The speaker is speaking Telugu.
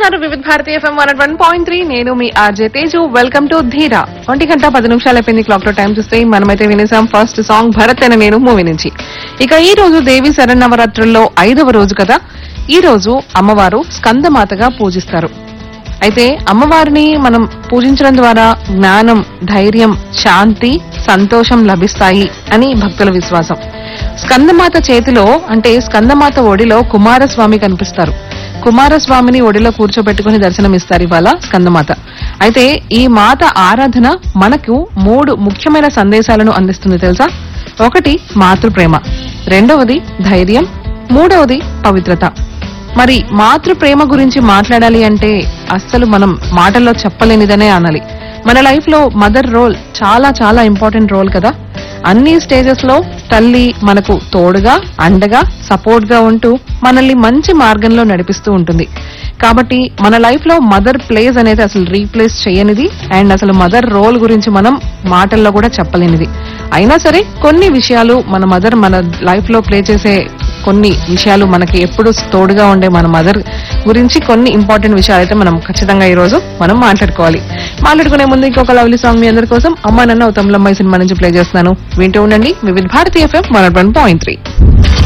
వింటున్నారు Vividh Bharati FM one one point three నేను మీ RJ Teju welcome to Dheera ఒంటి గంట పది నిమిషాలు అయిపోయింది క్లాక్ లో టైం చూస్తే మనమైతే వినేసాం ఫస్ట్ సాంగ్ భరత్ అనే నేను మూవీ నుంచి ఇక ఈ రోజు దేవి శరణవరాత్రుల్లో ఐదవ రోజు కదా ఈ రోజు అమ్మవారు స్కందమాతగా పూజిస్తారు అయితే అమ్మవారిని మనం పూజించడం ద్వారా జ్ఞానం ధైర్యం శాంతి సంతోషం లభిస్తాయి అని భక్తుల విశ్వాసం స్కందమాత చేతిలో అంటే స్కందమాత ఒడిలో కుమారస్వామి కనిపిస్తారు కుమారస్వామిని ఒడిలో కూర్చోబెట్టుకుని దర్శనమిస్తారు ఇవాళ స్కందమాత అయితే ఈ మాత ఆరాధన మనకు మూడు ముఖ్యమైన సందేశాలను అందిస్తుంది తెలుసా ఒకటి మాతృప్రేమ రెండవది ధైర్యం మూడవది పవిత్రత మరి మాతృ ప్రేమ గురించి మాట్లాడాలి అంటే అస్సలు మనం మాటల్లో చెప్పలేనిదనే అనాలి మన లైఫ్ లో మదర్ రోల్ చాలా చాలా ఇంపార్టెంట్ రోల్ కదా అన్ని స్టేజెస్ లో తల్లి మనకు తోడుగా అండగా సపోర్ట్ గా ఉంటూ మనల్ని మంచి మార్గంలో నడిపిస్తూ ఉంటుంది కాబట్టి మన లైఫ్ లో మదర్ ప్లేస్ అనేది అసలు రీప్లేస్ చేయనిది అండ్ అసలు మదర్ రోల్ గురించి మనం మాటల్లో కూడా చెప్పలేనిది అయినా సరే కొన్ని విషయాలు మన మదర్ మన లైఫ్ లో ప్లే చేసే కొన్ని విషయాలు మనకి ఎప్పుడు తోడుగా ఉండే మన మదర్ గురించి కొన్ని ఇంపార్టెంట్ విషయాలు అయితే మనం ఖచ్చితంగా ఈ రోజు మనం మాట్లాడుకోవాలి మాట్లాడుకునే ముందు ఇంకొక లవ్లీ సాంగ్ మీ అందరి కోసం అమ్మ నన్న ఉత్తమ్లమ్మాయి సినిమా నుంచి ప్లే చేస్తున్నాను వింటూ ఉండండి వివిధ భారతీయ ఎఫ్ఎం వన్ పాయింట్ త్రీ